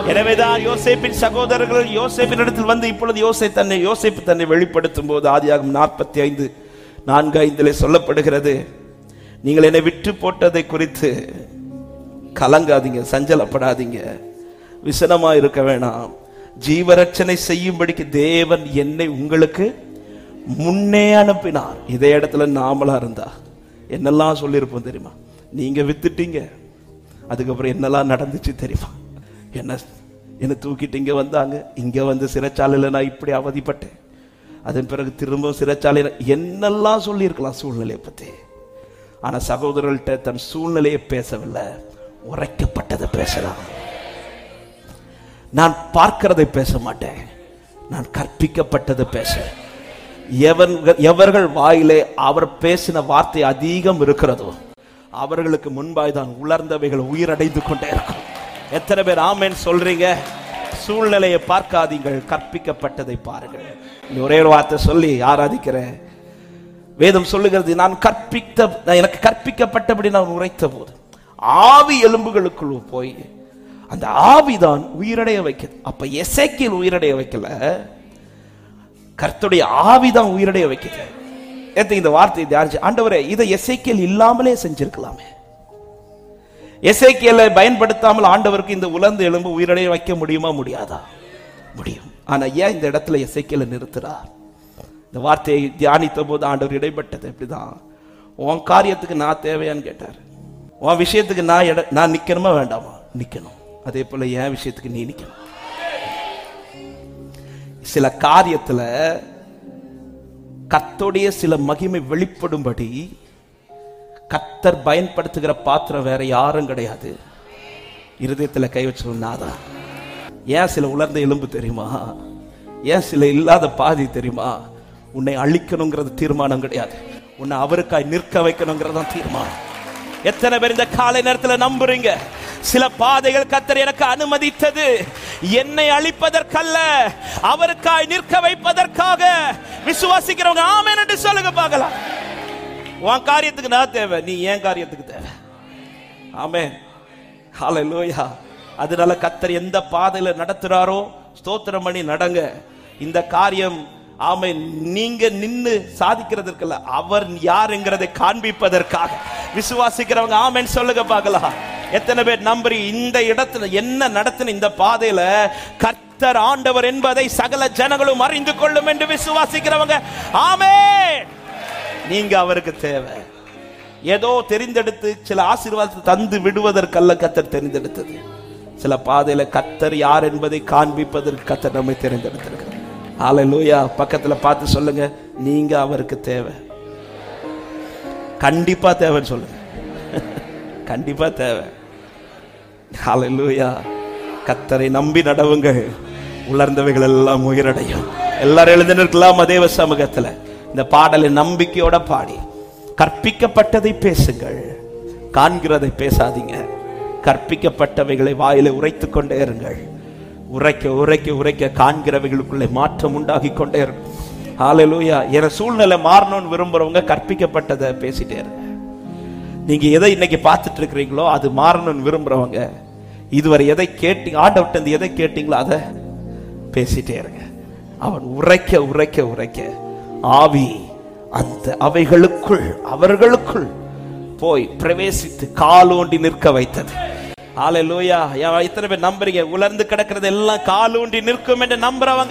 எனவேதான் யோசேப்பின் சகோதரர்கள் யோசேப்பின் இடத்தில் வந்து இப்பொழுது யோசே தன்னை யோசேப்பு தன்னை வெளிப்படுத்தும் போது ஆதியாகும் நாற்பத்தி ஐந்து நான்கு ஐந்திலே சொல்லப்படுகிறது நீங்கள் என்னை விட்டு போட்டதை குறித்து கலங்காதீங்க சஞ்சலப்படாதீங்க விசனமா இருக்க வேணாம் ஜீவரட்சணை செய்யும்படிக்கு தேவன் என்னை உங்களுக்கு முன்னே அனுப்பினார் இதே இடத்துல நாமளா இருந்தா என்னெல்லாம் சொல்லியிருப்போம் தெரியுமா நீங்க வித்துட்டீங்க அதுக்கப்புறம் என்னெல்லாம் நடந்துச்சு தெரியுமா என்ன என்ன தூக்கிட்டு இங்க வந்தாங்க இங்க வந்து சிறைச்சாலையில நான் இப்படி அவதிப்பட்டேன் அதன் பிறகு திரும்ப சிறைச்சாலையில என்னெல்லாம் சொல்லியிருக்கலாம் சூழ்நிலையை பத்தி ஆனா சகோதரர்கள்ட்ட தன் சூழ்நிலையை பேசவில்லை உரைக்கப்பட்டதை பேசலாம் நான் பார்க்கிறதை பேச மாட்டேன் நான் கற்பிக்கப்பட்டதை பேசுவேன் எவன் எவர்கள் வாயிலே அவர் பேசின வார்த்தை அதிகம் இருக்கிறதோ அவர்களுக்கு முன்பாய் தான் உலர்ந்தவைகள் உயிரடைந்து கொண்டே இருக்கும் எத்தனை பேர் ஆமேன் சொல்றீங்க சூழ்நிலையை பார்க்காதீங்கள் கற்பிக்கப்பட்டதை பாருங்கள் இனி ஒரே ஒரு வார்த்தை சொல்லி ஆராதிக்கிறேன் வேதம் சொல்லுகிறது நான் கற்பித்த நான் எனக்கு கற்பிக்கப்பட்டபடி நான் உரைத்த போது ஆவி எலும்புகளுக்குள் போய் அந்த ஆவிதான் உயிரடைய வைக்குது அப்ப எசைக்கில் உயிரடைய வைக்கல கர்த்தருடைய ஆவிதான் உயிரடைய வைக்குது ஏத்த இந்த வார்த்தையை தியானிச்சு ஆண்டவரே இதை எசைக்கியல் இல்லாமலே செஞ்சிருக்கலாமே எசைக்கியலை பயன்படுத்தாமல் ஆண்டவருக்கு இந்த உலர்ந்த எலும்பு உயிரடைய வைக்க முடியுமா முடியாதா முடியும் ஆனா ஏன் இந்த இடத்துல எசைக்கியலை நிறுத்துறார் இந்த வார்த்தையை தியானித்த போது ஆண்டவர் இடைப்பட்டது இப்படிதான் உன் காரியத்துக்கு நான் தேவையான்னு கேட்டார் உன் விஷயத்துக்கு நான் இட நான் நிக்கணுமா வேண்டாமா நிக்கணும் அதே போல என் விஷயத்துக்கு நீ நிக்கணும் சில காரியத்துல கத்தோடைய சில மகிமை வெளிப்படும்படி கத்தர் பயன்படுத்துகிற பாத்திரம் வேற யாரும் கிடையாது இருதயத்துல கை வச்சிருந்தாதான் ஏன் சில உலர்ந்த எலும்பு தெரியுமா ஏன் சில இல்லாத பாதி தெரியுமா உன்னை அழிக்கணுங்கிறது தீர்மானம் கிடையாது உன்னை அவருக்காய் நிற்க வைக்கணுங்கிறது தான் தீர்மானம் எத்தனை பேர் இந்த காலை நேரத்துல நம்புறீங்க சில பாதைகள் கத்தர் எனக்கு அனுமதித்தது என்னை அழிப்பதற்கல்ல அவருக்காய் நிற்க வைப்பதற்காக விசுவாசிக்கிறவங்க ஆமென் என்று சொல்லுங்க பார்க்கலாம் உன் காரியத்துக்கு நான் தேவை நீ ஏன் காரியத்துக்கு தேவை ஆமென் ஹalleluya அதனால கத்தர் எந்த பாதையில நடத்துறாரோ ஸ்தோத்திரம் பண்ணி நடங்க இந்த காரியம் ஆமை நீங்க நின்னு சாதிக்கிறதற்கல்ல அவர் யாருங்கிறதை காண்பிப்பதற்காக விசுவாசிக்கிறவங்க ஆமென் சொல்லுங்க பார்க்கலாம் எத்தனை பேர் நம்புறி இந்த இடத்துல என்ன நடத்தின இந்த பாதையில கர்த்தர் ஆண்டவர் என்பதை சகல ஜனங்களும் அறிந்து கொள்ளும் என்று விசுவாசிக்கிறவங்க ஆமென் நீங்க அவருக்கு தேவை ஏதோ தெரிந்தெடுத்து சில ஆசீர்வாதத்தை தந்து விடுவதற்கல்ல கத்தர் தெரிந்தெடுத்தது சில பாதையில கத்தர் யார் என்பதை காண்பிப்பதற்கு கத்தர் நம்மை தெரிந்தெடுத்திருக்கிறார் ஹalleluya பக்கத்துல பார்த்து சொல்லுங்க நீங்க அவருக்கு தேவை கண்டிப்பா தேவைன்னு சொல்லுங்க கண்டிப்பா தேவை ஹalleluya கத்தரை நம்பி நடவுங்கள் உலர்ந்தவைகள் எல்லாம் உயிரடையும் எல்லாரும் எழுந்து நிற்கலாம் அதேவ சமூகத்துல இந்த பாடலை நம்பிக்கையோட பாடி கற்பிக்கப்பட்டதை பேசுங்கள் காண்கிறதை பேசாதீங்க கற்பிக்கப்பட்டவைகளை வாயில உரைத்துக் கொண்டே இருங்கள் உரைக்க உரைக்க உரைக்க காண்கிறவைகளுக்குள்ளே மாற்றம் உண்டாகி கொண்டே இருக்கும் ஹalleluya என சூழ்நிலை மாறணும்னு விரும்புறவங்க கற்பிக்கப்பட்டதை பேசிட்டே இருங்க நீங்க எதை இன்னைக்கு பார்த்துட்டு இருக்கிறீங்களோ அது மாறணும்னு விரும்புறவங்க இதுவரை எதை கேட்டீங்க ஆண்டவர்ட்ட இருந்து எதை கேட்டீங்களோ அதை பேசிட்டே இருங்க அவன் உரைக்க உரைக்க உரைக்க ஆவி அந்த அவைகளுக்குள் அவர்களுக்குள் போய் பிரவேசித்து காலூண்டி நிற்க வைத்தது ஹalleluya யா இத்தனை பேர் நம்புறீங்க உலர்ந்து கிடக்கிறது எல்லாம் காலூண்டி நிற்கும் என்று நம்புறவங்க